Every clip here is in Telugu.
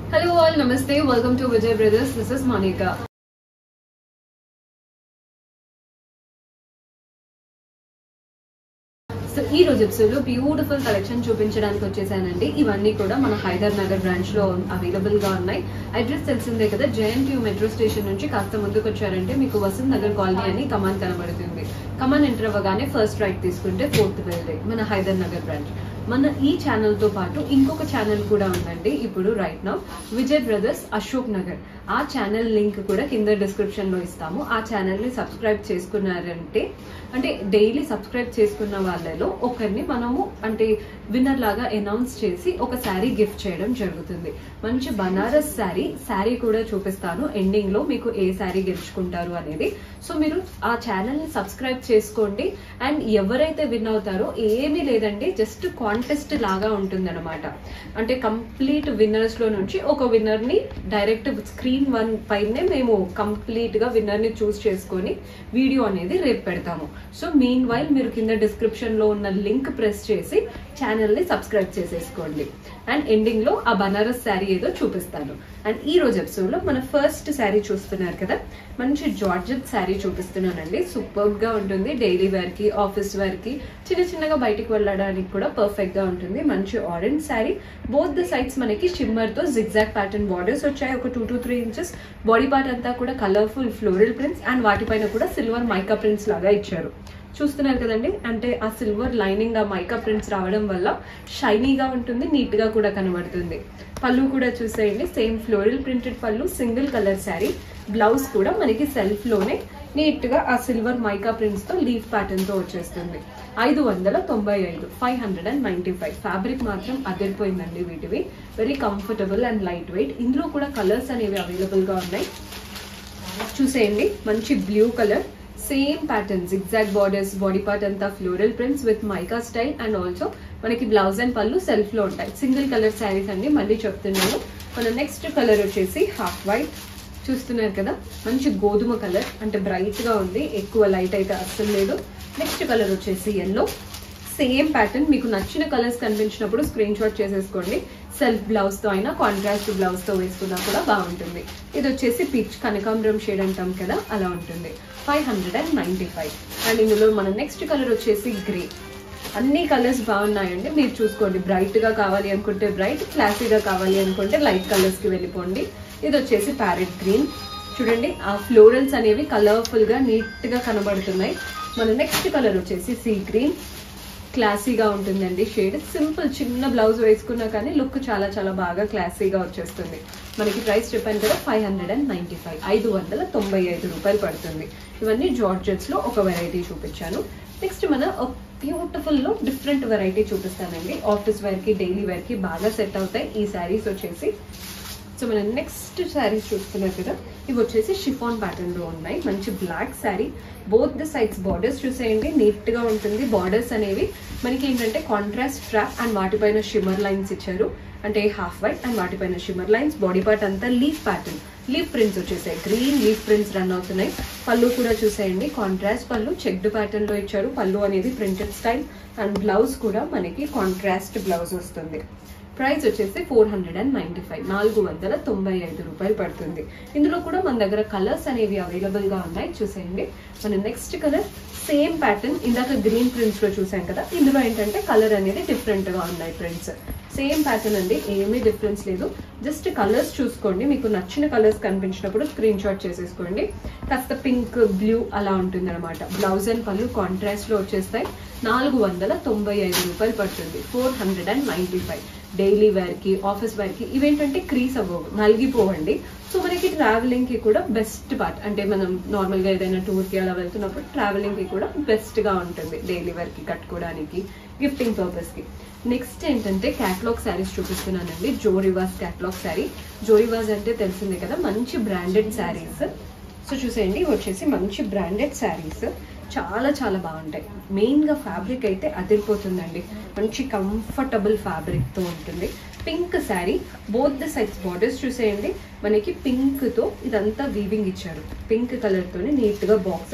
Hello all, Namaste. Welcome to Vijay Brothers. This is Monica. So ఈ రోజు ఎపిసోడ్ లో బ్యూటిఫుల్ కలెక్షన్ చూపించడానికి వచ్చేసానండి ఇవన్నీ కూడా మన హైదర్ నగర్ బ్రాంచ్ లో అవైలబుల్ గా ఉన్నాయి అడ్రస్ తెలిసిందే కదా జేఎన్టీయూ మెట్రో స్టేషన్ నుంచి కాస్త ముందుకు వచ్చారంటే మీకు వసంత్ నగర్ కాలనీ అని కమాన్ కనబడుతుంది కమాన్ ఎంటర్ అవ్వగానే ఫస్ట్ రైట్ తీసుకుంటే ఫోర్త్ బిల్డింగ్ మన హైదర్ నగర్ బ్రాంచ్ మన ఈ ఛానల్ తో పాటు ఇంకొక ఛానల్ కూడా ఉందండి ఇప్పుడు right now Vijay brothers Ashok Nagar ఆ ఛానల్ లింక్ కూడా కింద డిస్క్రిప్షన్ లో ఇస్తాము ఆ ఛానల్ ని సబ్స్క్రైబ్ చేసుకున్నారంటే అంటే డైలీ సబ్స్క్రైబ్ చేసుకున్న వాళ్ళలో ఒకరిని మనము అంటే విన్నర్ లాగా అనౌన్స్ చేసి ఒక శారీ గిఫ్ట్ చేయడం జరుగుతుంది మంచి బనారస్ శారీ శారీ కూడా చూపిస్తాను ఎండింగ్ లో మీకు ఏ శారీ గెలుచుకుంటారు అనేది సో మీరు ఆ ఛానల్ ని సబ్స్క్రైబ్ చేసుకోండి అండ్ ఎవరైతే విన్ అవుతారో ఏమీ లేదండి జస్ట్ కాంటెస్ట్ లాగా ఉంటుంది అంటే కంప్లీట్ విన్నర్స్ లో నుంచి ఒక విన్నర్ ని డైరెక్ట్ స్క్రీన్ వన్ పైనే మేము కంప్లీట్ గా విన్నర్ ని చూస్ చేసుకొని వీడియో అనేది రేపు పెడతాము సో మీన్ వైల్ మీరు కింద డిస్క్రిప్షన్ లో ఉన్న లింక్ ప్రెస్ చేసి ఛానల్ ని సబ్స్క్రైబ్ చేసేసుకోండి అండ్ ఎండింగ్ లో ఆ బనారస్ శారీ ఏదో చూపిస్తాను అండ్ ఈ రోజు ఎపిసోడ్ లో మన ఫస్ట్ శారీ చూస్తున్నారు కదా మంచి జార్జెట్ శారీ చూపిస్తున్నానండి సూపర్ గా ఉంటుంది డైలీ వేర్ కి ఆఫీస్ వేర్ కి చిన్న చిన్నగా బయటికి వెళ్ళడానికి కూడా పర్ఫెక్ట్ గా ఉంటుంది మంచి orange sari both the sides మనకి షిమ్మర్ తో జిగ్జాక్ ప్యాటర్న్ బార్డర్స్ వచ్చాయి ఒక two to three inches body part అంతా కూడా కలర్ఫుల్ ఫ్లోరల్ ప్రింట్స్ అండ్ వాటిపైన కూడా సిల్వర్ మైకా ప్రింట్స్ లాగా ఇచ్చారు చూస్తున్నారు కదండి అంటే ఆ సిల్వర్ లైనింగ్ ఆ మైకా ప్రింట్స్ రావడం వల్ల షైనీగా ఉంటుంది నీట్ గా కూడా కనబడుతుంది పళ్ళు కూడా చూసేయండి సేమ్ ఫ్లోరల్ ప్రింటెడ్ పళ్ళు సింగిల్ కలర్ శారీ బ్లౌజ్ కూడా మనకి సెల్ఫ్ లోనే నీట్ గా ఆ సిల్వర్ మైకా ప్రింట్స్ తో లీఫ్ ప్యాటర్న్ తో వచ్చేస్తుంది ఐదు వందల తొంభై ఐదు five hundred and ninety five fabric మాత్రం అదిరిపోయిందండి వీటివి very comfortable and light weight ఇందులో కూడా కలర్స్ అనేవి అవైలబుల్ గా ఉన్నాయి చూసేయండి మంచి blue colour same pattern zigzag borders body part అంతా floral prints with mica style and also మనకి బ్లౌజ్ అండ్ పళ్ళు సెల్ఫ్ లో ఉంటాయి సింగిల్ కలర్ శారీస్ అండి మళ్ళీ చెప్తున్నాను మన నెక్స్ట్ కలర్ వచ్చేసి హాఫ్ వైట్ చూస్తున్నారు కదా మంచి గోధుమ కలర్ అంటే బ్రైట్ గా ఉంది ఎక్కువ లైట్ అయితే అస్సలు లేదు నెక్స్ట్ కలర్ వచ్చేసి ఎల్లో సేమ్ ప్యాటర్న్ మీకు నచ్చిన కలర్స్ కనిపించినప్పుడు స్క్రీన్ షాట్ చేసేసుకోండి సెల్ఫ్ బ్లౌజ్ తో అయినా కాంట్రాస్ట్ బ్లౌజ్ తో వేసుకున్నా కూడా బాగుంటుంది ఇది వచ్చేసి పిచ్ కనకాంబరం షేడ్ అంటాం కదా అలా ఉంటుంది five hundred and ninety five and ఇందులో మన నెక్స్ట్ కలర్ వచ్చేసి గ్రే అన్ని కలర్స్ బాగున్నాయండి మీరు చూసుకోండి బ్రైట్ గా కావాలి అనుకుంటే బ్రైట్ క్లాసీగా కావాలి అనుకుంటే లైట్ కలర్స్ కి వెళ్ళిపోండి ఇది వచ్చేసి ప్యారెట్ గ్రీన్ చూడండి ఆ ఫ్లోరల్స్ అనేవి కలర్ఫుల్ గా నీట్ గా కనబడుతున్నాయి మన నెక్స్ట్ కలర్ వచ్చేసి సీ గ్రీన్ క్లాసీగా ఉంటుందండి షేడ్ సింపుల్ చిన్న బ్లౌజ్ వేసుకున్నా కానీ లుక్ చాలా చాలా బాగా క్లాసీగా వచ్చేస్తుంది మనకి ప్రైస్ చెప్పాను కదా five hundred and ninety five ఐదు వందల తొంభై ఐదు రూపాయలు పడుతుంది ఇవన్నీ జార్జెట్స్ లో ఒక వెరైటీ చూపించాను నెక్స్ట్ మన బ్యూటిఫుల్ లో డిఫరెంట్ వెరైటీ చూపిస్తానండి ఆఫీస్ వేర్ కి డైలీ వేర్ కి బాగా సెట్ అవుతాయి ఈ శారీస్ వచ్చేసి సో మనం నెక్స్ట్ శారీస్ చూస్తున్నారు కదా ఇవి వచ్చేసి షిఫాన్ ప్యాటర్న్ లో ఉన్నాయి మంచి black sari both the sides borders చూసేయండి నీట్ గా ఉంటుంది బార్డర్స్ అనేవి మనకి ఏంటంటే కాంట్రాస్ట్ ఫ్రాక్ అండ్ వాటిపైన షిమ్మర్ లైన్స్ ఇచ్చారు అంటే హాఫ్ వైట్ అండ్ వాటిపైన షిమ్మర్ లైన్స్ బాడీ పార్ట్ అంతా లీఫ్ ప్యాటర్న్ లీఫ్ ప్రింట్స్ వచ్చేసాయి గ్రీన్ లీఫ్ ప్రింట్స్ రన్ అవుతున్నాయి పళ్ళు కూడా చూసేయండి కాంట్రాస్ట్ పళ్ళు చెక్డ్ ప్యాటర్న్ లో ఇచ్చారు పళ్ళు అనేది ప్రింటెడ్ స్టైల్ అండ్ బ్లౌజ్ కూడా మనకి కాంట్రాస్ట్ బ్లౌజ్ వస్తుంది ప్రైస్ వచ్చేసి four hundred and ninety five నాలుగు వందల తొంభై ఐదు రూపాయలు పడుతుంది ఇందులో కూడా మన దగ్గర కలర్స్ అనేవి అవైలబుల్ గా ఉన్నాయి చూసేయండి మన నెక్స్ట్ కలర్ సేమ్ ప్యాటర్న్ ఇందాక గ్రీన్ ప్రింట్స్ లో చూసాం కదా ఇందులో ఏంటంటే కలర్ అనేది డిఫరెంట్ గా ఉన్నాయి ప్రింట్స్ సేమ్ ప్యాటర్న్ అండి ఏమీ డిఫరెన్స్ లేదు జస్ట్ కలర్స్ చూసుకోండి మీకు నచ్చిన కలర్స్ కనిపించినప్పుడు స్క్రీన్ షాట్ చేసేసుకోండి కాస్త పింక్ బ్లూ అలా ఉంటుంది అనమాట బ్లౌజ్ అండ్ పళ్ళు కాంట్రాస్ట్ లో వచ్చేస్తాయి నాలుగు వందల తొంభై ఐదు రూపాయలు పడుతుంది four hundred and ninety five daily wear కి ఆఫీస్ వేర్ కి ఇవేంటంటే క్రీస్ అవ్వవు నలిగిపోవండి సో మనకి ట్రావెలింగ్ కి కూడా బెస్ట్ పార్ట్ అంటే మనం నార్మల్ గా ఏదైనా టూర్ కి అలా వెళ్తున్నప్పుడు ట్రావెలింగ్ కి కూడా బెస్ట్ గా ఉంటుంది డైలీ వేర్ కి కట్టుకోవడానికి గిఫ్టింగ్ పర్పస్ కి నెక్స్ట్ ఏంటంటే క్యాట్లాగ్ శారీస్ చూపిస్తున్నానండి జోరివాస్ క్యాట్లాగ్ శారీ జోరివాస్ అంటే తెలిసిందే కదా మంచి బ్రాండెడ్ శారీస్ సో చూసేయండి ఇవి వచ్చేసి మంచి బ్రాండెడ్ శారీస్ చాలా చాలా బాగుంటాయి మెయిన్గా ఫ్యాబ్రిక్ అయితే అదిరిపోతుందండి మంచి కంఫర్టబుల్ ఫ్యాబ్రిక్తో ఉంటుంది pink sari both the sides borders చూసేయండి మనకి పింక్తో ఇదంతా వీవింగ్ ఇచ్చారు పింక్ కలర్తోనే నీట్గా బాక్సెస్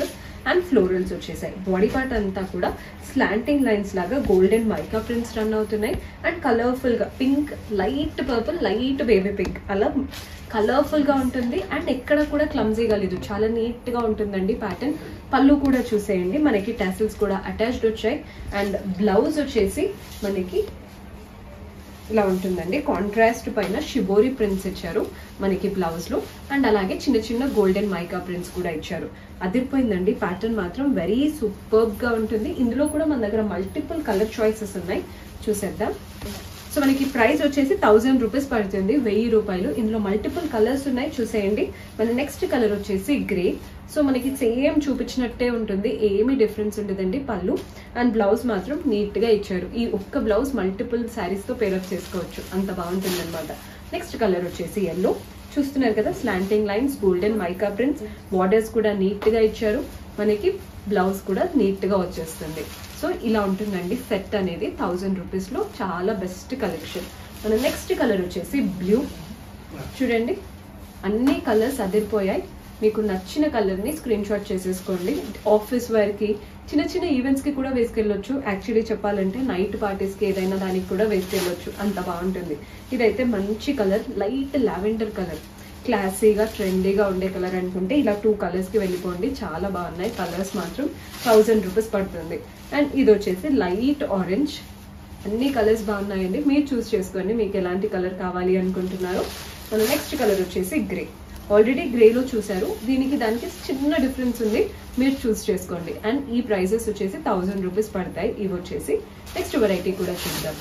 అండ్ ఫ్లోరల్స్ వచ్చేసాయి బాడీ పార్ట్ అంతా కూడా స్లాంటింగ్ లైన్స్ లాగా గోల్డెన్ మైకా ప్రింట్స్ రన్ అవుతున్నాయి అండ్ కలర్ఫుల్ గా pink light purple light baby pink అలా కలర్ఫుల్ గా ఉంటుంది అండ్ ఎక్కడ కూడా క్లమ్జీగా లేదు చాలా నీట్ గా ఉంటుందండి ప్యాటర్న్ పళ్ళు కూడా చూసేయండి మనకి టాసిల్స్ కూడా అటాచ్డ్ వచ్చాయి అండ్ బ్లౌజ్ వచ్చేసి మనకి ఇలా ఉంటుందండి కాంట్రాస్ట్ పైన షిబోరి ప్రింట్స్ ఇచ్చారు మనకి బ్లౌజ్ లో అండ్ అలాగే చిన్న చిన్న గోల్డెన్ మైకా ప్రింట్స్ కూడా ఇచ్చారు అదిరిపోయిందండి ప్యాటర్న్ మాత్రం వెరీ సూపర్బ్ గా ఉంటుంది ఇందులో కూడా మన దగ్గర మల్టిపుల్ కలర్ చాయిసెస్ ఉన్నాయి చూసేద్దాం సో మనకి ప్రైస్ వచ్చేసి థౌజండ్ రూపీస్ పడుతుంది వెయ్యి రూపాయలు ఇందులో మల్టిపుల్ కలర్స్ ఉన్నాయి చూసేయండి మన నెక్స్ట్ కలర్ వచ్చేసి గ్రే సో మనకి సేమ్ చూపించినట్టే ఉంటుంది ఏమి డిఫరెన్స్ ఉండదండి పళ్ళు అండ్ బ్లౌజ్ మాత్రం నీట్ గా ఇచ్చారు ఈ ఒక్క బ్లౌజ్ మల్టిపుల్ శారీస్ తో పేరప్ చేసుకోవచ్చు అంత బాగుంటుంది అనమాట నెక్స్ట్ కలర్ వచ్చేసి ఎల్లో చూస్తున్నారు కదా slanting lines golden mica prints borders కూడా నీట్ గా ఇచ్చారు మనకి బ్లౌజ్ కూడా నీట్ గా వచ్చేస్తుంది సో ఇలా ఉంటుందండి సెట్ అనేది థౌజండ్ రూపీస్ లో చాలా బెస్ట్ కలెక్షన్ మన నెక్స్ట్ కలర్ వచ్చేసి బ్లూ చూడండి అన్ని కలర్స్ అదిరిపోయాయి మీకు నచ్చిన కలర్ ని స్క్రీన్ షాట్ చేసేసుకోండి ఆఫీస్ వేర్ కి చిన్న చిన్న ఈవెంట్స్ కి కూడా వేసుకెళ్ళొచ్చు యాక్చువల్లీ చెప్పాలంటే నైట్ పార్టీస్ కి ఏదైనా దానికి కూడా వేసుకెళ్ళొచ్చు అంత బాగుంటుంది ఇదైతే మంచి కలర్ లైట్ లావెండర్ కలర్ క్లాసీగా ట్రెండీగా ఉండే కలర్ అనుకుంటే ఇలా టూ కలర్స్ కి వెళ్ళిపోండి చాలా బాగున్నాయి కలర్స్ మాత్రం థౌజండ్ రూపీస్ పడుతుంది అండ్ ఇది వచ్చేసి లైట్ ఆరెంజ్ అన్ని కలర్స్ బాగున్నాయండి మీరు చూస్ చేసుకోండి మీకు ఎలాంటి కలర్ కావాలి అనుకుంటున్నారో మన నెక్స్ట్ కలర్ వచ్చేసి గ్రే ఆల్రెడీ గ్రేలో చూసారు దీనికి దానికి చిన్న డిఫరెన్స్ ఉంది మీరు చూస్ చేసుకోండి అండ్ ఈ ప్రైజెస్ వచ్చేసి థౌజండ్ రూపీస్ పడతాయి ఇవి వచ్చేసి నెక్స్ట్ వెరైటీ కూడా చూద్దాం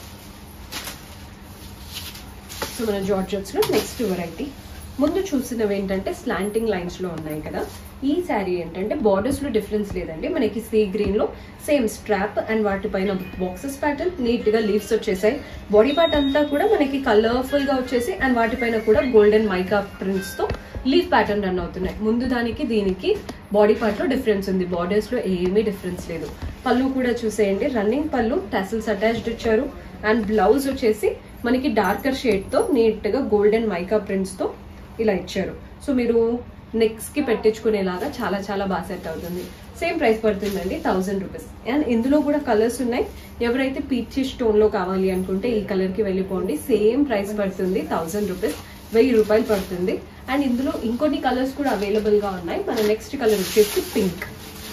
సో మన జార్జెట్స్ లో నెక్స్ట్ వెరైటీ ముందు చూసినవి ఏంటంటే స్లాంటింగ్ లైన్స్ లో ఉన్నాయి కదా ఈ శారీ ఏంటంటే బార్డర్స్ లో డిఫరెన్స్ లేదండి మనకి సీ గ్రీన్ లో సేమ్ స్ట్రాప్ అండ్ వాటిపైన బాక్సెస్ ప్యాటర్న్ నీట్ గా లీవ్స్ వచ్చేసాయి బాడీ పార్ట్ అంతా కూడా మనకి కలర్ఫుల్ గా వచ్చేసి అండ్ వాటిపైన కూడా గోల్డెన్ మైకా ప్రింట్స్ తో లీవ్ ప్యాటర్న్ రన్ అవుతున్నాయి ముందు దానికి దీనికి బాడీ పార్ట్ లో డిఫరెన్స్ ఉంది బార్డర్స్ లో ఏమీ డిఫరెన్స్ లేదు పళ్ళు కూడా చూసేయండి రన్నింగ్ పళ్ళు టెసల్స్ అటాచ్డ్ ఇచ్చారు అండ్ బ్లౌజ్ వచ్చేసి మనకి డార్కర్ షేడ్ తో నీట్ గా గోల్డెన్ మైకా ప్రింట్స్ తో ఇలా ఇచ్చారు సో మీరు నెక్స్ కి పెట్టించుకునేలాగా చాలా చాలా బాగా సెట్ అవుతుంది సేమ్ ప్రైస్ పడుతుందండి థౌసండ్ రూపీస్ అండ్ ఇందులో కూడా కలర్స్ ఉన్నాయి ఎవరైతే పీచ్ స్టోన్ లో కావాలి అనుకుంటే ఈ కలర్ కి వెళ్ళిపోండి సేమ్ ప్రైస్ పడుతుంది థౌసండ్ రూపీస్ వెయ్యి రూపాయలు పడుతుంది అండ్ ఇందులో ఇంకొన్ని కలర్స్ కూడా అవైలబుల్ గా ఉన్నాయి మన నెక్స్ట్ కలర్ వచ్చేసి పింక్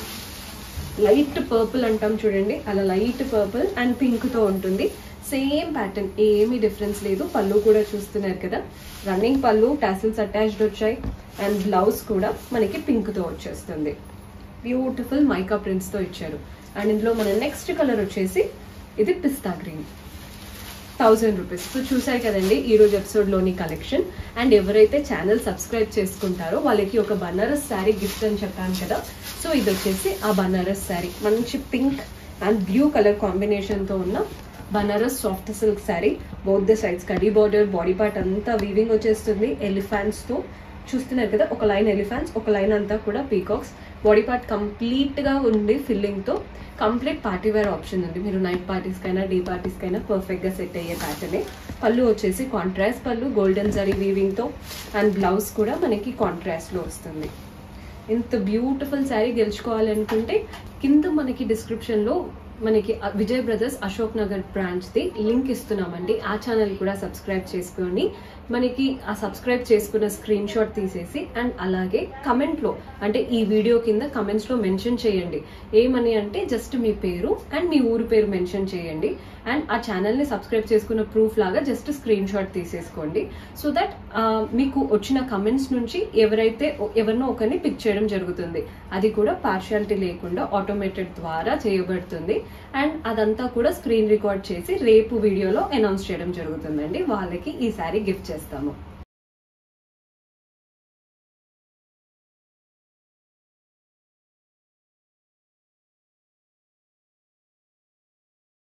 లైట్ పర్పుల్ అంటాం చూడండి అలా లైట్ పర్పుల్ అండ్ పింక్ తో ఉంటుంది సేమ్ ప్యాటర్న్ ఏమీ డిఫరెన్స్ లేదు పళ్ళు కూడా చూస్తున్నారు కదా రన్నింగ్ పళ్ళు టాసిల్స్ అటాచ్డ్ వచ్చాయి అండ్ బ్లౌజ్ కూడా మనకి పింక్ తో వచ్చేస్తుంది బ్యూటిఫుల్ మైకా ప్రింట్స్ తో ఇచ్చారు అండ్ ఇందులో మన నెక్స్ట్ కలర్ వచ్చేసి ఇది పిస్తా గ్రీన్ థౌజండ్ రూపీస్ సో చూసారు కదండి ఈ రోజు ఎపిసోడ్ లోని కలెక్షన్ అండ్ ఎవరైతే ఛానల్ సబ్స్క్రైబ్ చేసుకుంటారో వాళ్ళకి ఒక బనారస్ శారీ గిఫ్ట్ అని చెప్పాను కదా సో ఇది వచ్చేసి ఆ బనారస్ శారీ మంచి pink and blue colour combination తో ఉన్న Banaras soft silk sari both the sides కడీ బార్డర్ బాడీ పార్ట్ అంతా వీవింగ్ వచ్చేస్తుంది ఎలిఫాంట్స్ తో చూస్తున్నారు కదా ఒక లైన్ ఎలిఫాంట్స్ ఒక లైన్ అంతా కూడా పీకాక్స్ బాడీ పార్ట్ కంప్లీట్ గా ఉంది ఫిల్లింగ్ తో కంప్లీట్ పార్టీ వేర్ ఆప్షన్ ఉంది మీరు నైట్ పార్టీస్ కైనా డే పార్టీస్ కైనా పర్ఫెక్ట్ గా సెట్ అయ్యే ప్యాటర్నే పళ్ళు వచ్చేసి కాంట్రాస్ట్ పళ్ళు గోల్డెన్ జరీ వీవింగ్ తో అండ్ బ్లౌజ్ కూడా మనకి కాంట్రాస్ట్ లో వస్తుంది ఇంత బ్యూటిఫుల్ శారీ గెలుచుకోవాలనుకుంటే కింద మనకి డిస్క్రిప్షన్ లో మనకి విజయ్ బ్రదర్స్ అశోక్ నగర్ బ్రాంచ్ ది లింక్ ఇస్తున్నామండి ఆ ఛానల్ కూడా సబ్స్క్రైబ్ చేసుకొని మనకి ఆ సబ్స్క్రైబ్ చేసుకున్న స్క్రీన్ షాట్ తీసేసి అండ్ అలాగే కమెంట్ లో అంటే ఈ వీడియో కింద కమెంట్స్ లో మెన్షన్ చేయండి ఏమని అంటే జస్ట్ మీ పేరు అండ్ మీ ఊరు పేరు మెన్షన్ చేయండి అండ్ ఆ ఛానల్ ని సబ్స్క్రైబ్ చేసుకున్న ప్రూఫ్ లాగా జస్ట్ స్క్రీన్ షాట్ తీసేసుకోండి సో దట్ మీకు వచ్చిన కమెంట్స్ నుంచి ఎవరైతే ఎవరినో ఒకరిని పిక్ చేయడం జరుగుతుంది అది కూడా పార్షియాలిటీ లేకుండా ఆటోమేటెడ్ ద్వారా చేయబడుతుంది అండ్ అదంతా కూడా స్క్రీన్ రికార్డ్ చేసి రేపు వీడియోలో అనౌన్స్ చేయడం జరుగుతుందండి వాళ్ళకి ఈ సారీ గిఫ్ట్ చేస్తాము